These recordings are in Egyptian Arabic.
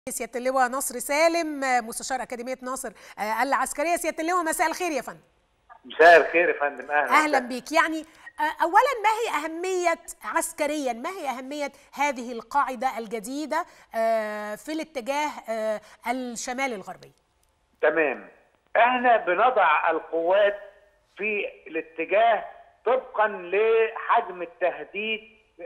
سياده اللواء نصر سالم مستشار اكاديميه ناصر العسكريه سياده اللواء مساء الخير يا فندم مساء الخير يا فندم اهلا اهلا بيك يعني اولا ما هي اهميه عسكريا ما هي اهميه هذه القاعده الجديده في الاتجاه الشمالي الغربي تمام احنا بنضع القوات في الاتجاه طبقا لحجم التهديد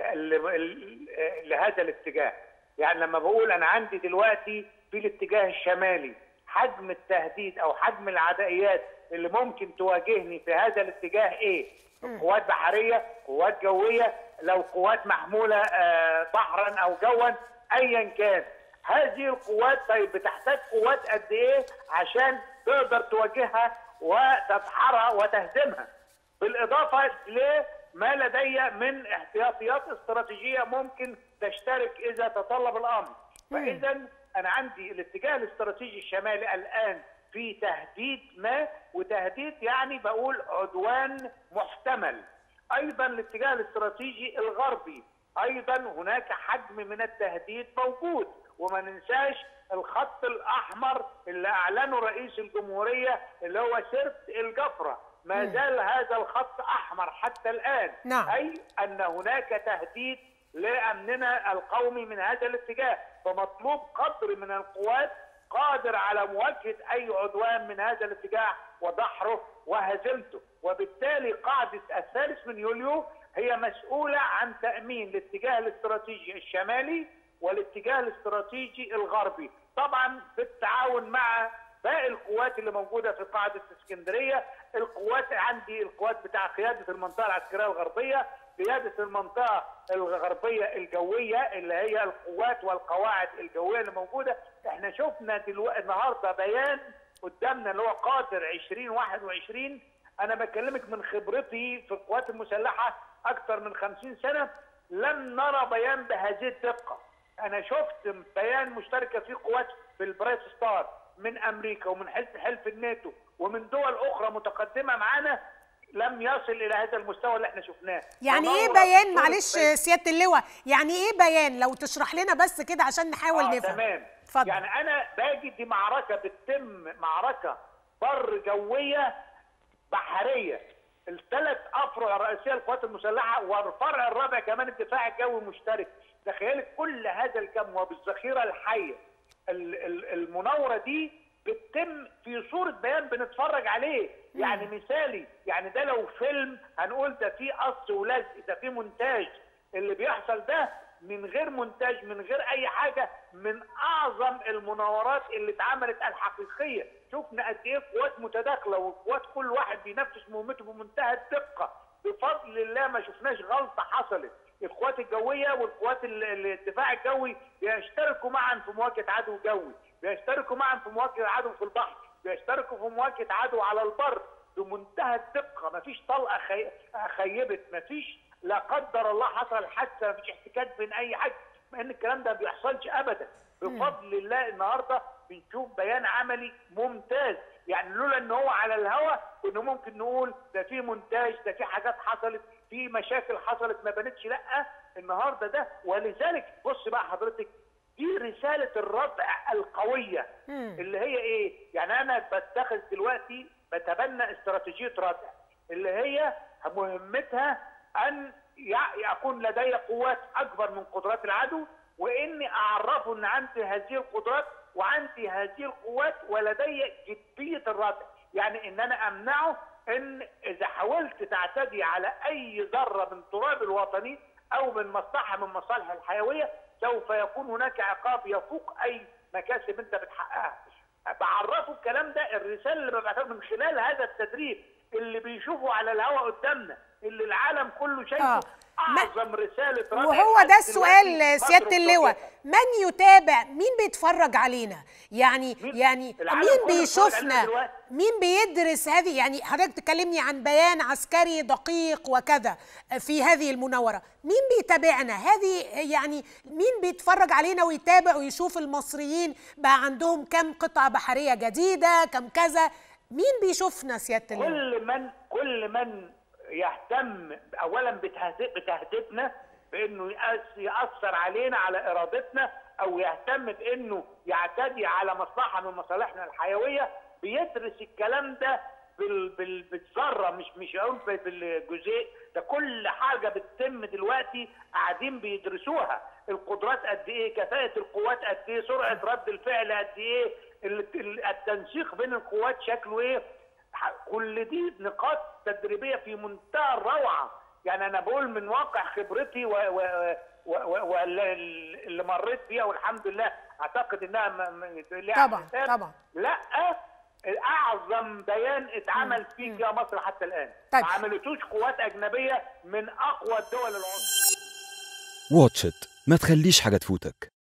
لهذا الاتجاه يعني لما بقول انا عندي دلوقتي في الاتجاه الشمالي حجم التهديد او حجم العدائيات اللي ممكن تواجهني في هذا الاتجاه ايه قوات بحريه قوات جويه لو قوات محموله بحرا او جوا ايا كان هذه القوات طيب بتحتاج قوات قد ايه عشان تقدر تواجهها وتدحرها وتهزمها بالاضافه لما لدي من احتياطيات استراتيجيه ممكن تشترك اذا تطلب الامر فاذا انا عندي الاتجاه الاستراتيجي الشمالي الان في تهديد ما وتهديد يعني بقول عدوان محتمل ايضا الاتجاه الاستراتيجي الغربي ايضا هناك حجم من التهديد موجود وما ننساش الخط الاحمر اللي اعلنه رئيس الجمهوريه اللي هو سرت الجفره ما زال هذا الخط احمر حتى الان نعم. اي ان هناك تهديد لامننا القومي من هذا الاتجاه فمطلوب قدر من القوات قادر على مواجهه اي عدوان من هذا الاتجاه ودحره وهزيمته وبالتالي قاعده الثالث من يوليو هي مسؤوله عن تامين الاتجاه الاستراتيجي الشمالي والاتجاه الاستراتيجي الغربي طبعا بالتعاون مع باقي القوات اللي موجوده في قاعده اسكندريه القوات عندي القوات بتاع قياده المنطقه العسكريه الغربيه قياده المنطقه الغربيه الجويه اللي هي القوات والقواعد الجويه اللي موجوده احنا شفنا دلوقتي النهارده بيان قدامنا اللي هو قادر 2021 انا بكلمك من خبرتي في القوات المسلحه اكثر من 50 سنه لم نرى بيان بهذه الدقه انا شفت بيان مشتركه فيه قوات في البرايت ستار من امريكا ومن حلف حلف الناتو ومن دول اخرى متقدمه معانا لم يصل الى هذا المستوى اللي احنا شفناه يعني ايه بيان معلش سياده اللواء يعني ايه بيان لو تشرح لنا بس كده عشان نحاول آه نفهم تمام اتفضل يعني انا باجي دي معركه بتتم معركه بر جويه بحريه الثلاث افرع الرئيسيه للقوات المسلحه والفرع الرابع كمان الدفاع الجوي مشترك تخيلي كل هذا الكم وبالذخيره الحيه المناوره دي بتتم في صوره بيان بنتفرج عليه يعني مثالي يعني ده لو فيلم هنقول ده فيه قص ولزق ده فيه مونتاج اللي بيحصل ده من غير مونتاج من غير اي حاجه من اعظم المناورات اللي اتعملت الحقيقيه شفنا قد ايه قوات متداخله وقوات كل واحد بينفذ مهمته بمنتهى الدقه بفضل الله ما شفناش غلطه حصلت القوات الجويه والقوات الدفاع الجوي بيشتركوا معا في مواجهه عدو جوي بيشتركوا معا في مواجهه عدو في البحر بيشتركوا في مواجهه عدو على البر بمنتهى الدقه مفيش طلقه خي... خيبت مفيش لا قدر الله حصل حادثه مفيش احتكاك بين اي حاجه مع ان الكلام ده ما بيحصلش ابدا بفضل الله النهارده بنشوف بيان عملي ممتاز يعني لولا ان هو على الهوا كنا ممكن نقول ده في مونتاج ده في حاجات حصلت في مشاكل حصلت ما بانتش لا النهارده ده ولذلك بص بقى حضرتك دي رساله الردع القويه مم. اللي هي ايه؟ يعني انا بتخذ دلوقتي بتبنى استراتيجيه ردع اللي هي مهمتها ان يكون لدي قوات اكبر من قدرات العدو واني اعرفه ان عندي هذه القدرات وعندي هذه القوات ولدي جديه الردع يعني ان انا امنعه ان اذا حاولت تعتدي على اي ذره من تراب الوطني او من مصلحه من مصالح الحيويه سوف يكون هناك عقاب يفوق اي مكاسب انت بتحققها بعرفه الكلام ده الرساله اللي ببعتها من خلال هذا التدريب اللي بيشوفوا على الهواء قدامنا اللي العالم كله شايفه آه. اعظم رساله ردع وهو ده لحد السؤال دلوقتي سياده مصر اللواء وسوريا. من يتابع مين بيتفرج علينا يعني مين؟ يعني العالم مين كله بيتفرج علينا بيشوفنا دلوقتي. مين بيدرس هذه يعني حضرتك تكلمني عن بيان عسكري دقيق وكذا في هذه المناوره مين بيتابعنا هذه يعني مين بيتفرج علينا ويتابع ويشوف المصريين بقى عندهم كم قطعه بحريه جديده كم كذا مين بيشوفنا سياده اللواء كل من كل من يهتم اولا بتهدئ بتهدئتنا بانه يأس- ياثر علينا على ارادتنا او يهتم بانه يعتدي على مصلحه من مصالحنا الحيويه بيدرس الكلام ده بال بال بالذره مش مش هقول بال- بالجزيء ده كل حاجه بتتم دلوقتي قاعدين بيدرسوها القدرات قد ايه كفاءه القوات قد ايه سرعه رد الفعل قد ايه ال- ال- التنسيق بين القوات شكله ايه ح- كل دي نقاط تدريبيه في منتهى الروعه يعني انا بقول من واقع خبرتي و و و و واللي اللي مريت بيها والحمد لله اعتقد انها م- م- لها طبعا حساب. طبعا لا اعظم بيان اتعمل فيه فيها مصر حتى الان طيب. ما عملتوش قوات اجنبيه من اقوى الدول العظمى واتش إت ما تخليش حاجة تفوتك